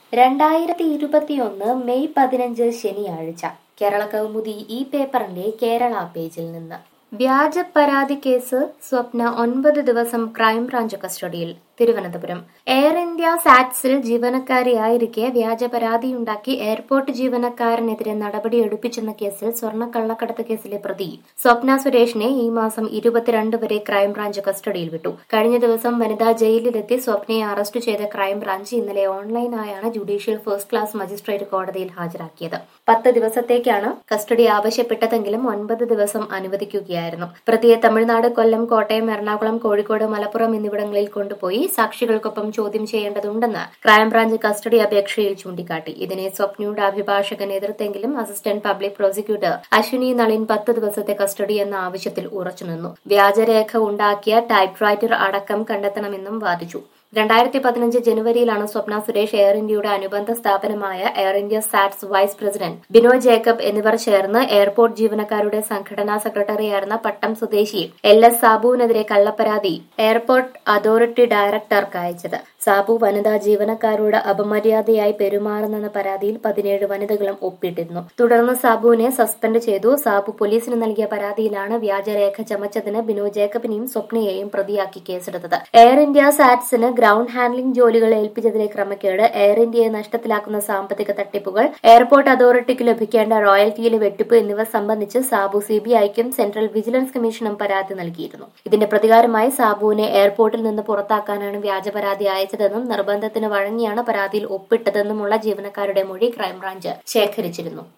രണ്ടായിരത്തി ഇരുപത്തിയൊന്ന് മെയ് പതിനഞ്ച് ശനിയാഴ്ച കേരള കൗമുദി ഈ പേപ്പറിന്റെ കേരള പേജിൽ നിന്ന് വ്യാജ പരാതി കേസ് സ്വപ്ന ഒൻപത് ദിവസം ക്രൈംബ്രാഞ്ച് കസ്റ്റഡിയിൽ തിരുവനന്തപുരം എയർ ഇന്ത്യ സാറ്റ്സിൽ ജീവനക്കാരിയായിരിക്കെ വ്യാജ പരാതിയുണ്ടാക്കി എയർപോർട്ട് ജീവനക്കാരനെതിരെ നടപടിയെടുപ്പിച്ചെന്ന കേസിൽ സ്വർണ്ണ കള്ളക്കടത്ത് കേസിലെ പ്രതി സ്വപ്ന സുരേഷിനെ ഈ മാസം ഇരുപത്തിരണ്ട് വരെ ക്രൈംബ്രാഞ്ച് കസ്റ്റഡിയിൽ വിട്ടു കഴിഞ്ഞ ദിവസം വനിതാ ജയിലിലെത്തി സ്വപ്നയെ അറസ്റ്റ് ചെയ്ത ക്രൈംബ്രാഞ്ച് ഇന്നലെ ഓൺലൈനായാണ് ജുഡീഷ്യൽ ഫസ്റ്റ് ക്ലാസ് മജിസ്ട്രേറ്റ് കോടതിയിൽ ഹാജരാക്കിയത് പത്ത് ദിവസത്തേക്കാണ് കസ്റ്റഡി ആവശ്യപ്പെട്ടതെങ്കിലും ഒൻപത് ദിവസം അനുവദിക്കുകയായിരുന്നു പ്രതിയെ തമിഴ്നാട് കൊല്ലം കോട്ടയം എറണാകുളം കോഴിക്കോട് മലപ്പുറം എന്നിവിടങ്ങളിൽ കൊണ്ടുപോയി സാക്ഷികൾക്കൊപ്പം ചോദ്യം ചെയ്യേണ്ടതുണ്ടെന്ന് ക്രൈംബ്രാഞ്ച് കസ്റ്റഡി അപേക്ഷയിൽ ചൂണ്ടിക്കാട്ടി ഇതിനെ സ്വപ്നയുടെ അഭിഭാഷകൻ എതിർത്തെങ്കിലും assistant public prosecutor Ashwini Nalin പത്ത് ദിവസത്തെ കസ്റ്റഡി എന്ന ആവശ്യത്തിൽ ഉറച്ചുനിന്നു വ്യാജരേഖ ഉണ്ടാക്കിയ ടൈപ്പ് റൈറ്റർ അടക്കം കണ്ടെത്തണമെന്നും വാദിച്ചു രണ്ടായിരത്തി പതിനഞ്ച് ജനുവരിയിലാണ് സ്വപ്ന സുരേഷ് എയർ ഇന്ത്യയുടെ അനുബന്ധ സ്ഥാപനമായ air India SATS vice president Binoy Jacob എന്നിവർ ചേർന്ന് എയർപോർട്ട് ജീവനക്കാരുടെ സംഘടനാ സെക്രട്ടറിയായിരുന്ന പട്ടം സ്വദേശി എൽ എസ് സാബുവിനെതിരെ കള്ളപ്പരാതി എയർപോർട്ട് അതോറിറ്റി ഡയറക്ടർക്ക് അയച്ചത് സാബു വനിതാ ജീവനക്കാരോട് അപമര്യാദയായി പെരുമാറുന്നെന്ന പരാതിയിൽ പതിനേഴ് വനിതകളും ഒപ്പിട്ടിരുന്നു തുടർന്ന് സാബുവിനെ സസ്പെൻഡ് ചെയ്തു സാബു പോലീസിന് നൽകിയ പരാതിയിലാണ് വ്യാജരേഖ ചമച്ചതിന് ബിനോയ് ജേക്കബിനെയും സ്വപ്നയെയും പ്രതിയാക്കി കേസെടുത്തത് എയർ ഇന്ത്യ സാറ്റ്സിന് ഗ്രൗണ്ട് ഹാൻഡ്ലിംഗ് ജോലികൾ ഏൽപ്പിച്ചതിലെ ക്രമക്കേട് എയർ ഇന്ത്യയെ നഷ്ടത്തിലാക്കുന്ന സാമ്പത്തിക തട്ടിപ്പുകൾ എയർപോർട്ട് അതോറിറ്റിക്ക് ലഭിക്കേണ്ട റോയൽറ്റിയിലെ വെട്ടിപ്പ് എന്നിവ സംബന്ധിച്ച് സാബു സിബിഐക്കും സെൻട്രൽ വിജിലൻസ് കമ്മീഷനും പരാതി നൽകിയിരുന്നു ഇതിന്റെ പ്രതികാരമായി സാബുവിനെ എയർപോർട്ടിൽ നിന്ന് പുറത്താക്കാനാണ് വ്യാജ പരാതി അയച്ചതെന്നും നിർബന്ധത്തിന് വഴങ്ങിയാണ് പരാതിയിൽ ഒപ്പിട്ടതെന്നുമുള്ള ജീവനക്കാരുടെ മൊഴി ക്രൈംബ്രാഞ്ച് ശേഖരിച്ചിരുന്നു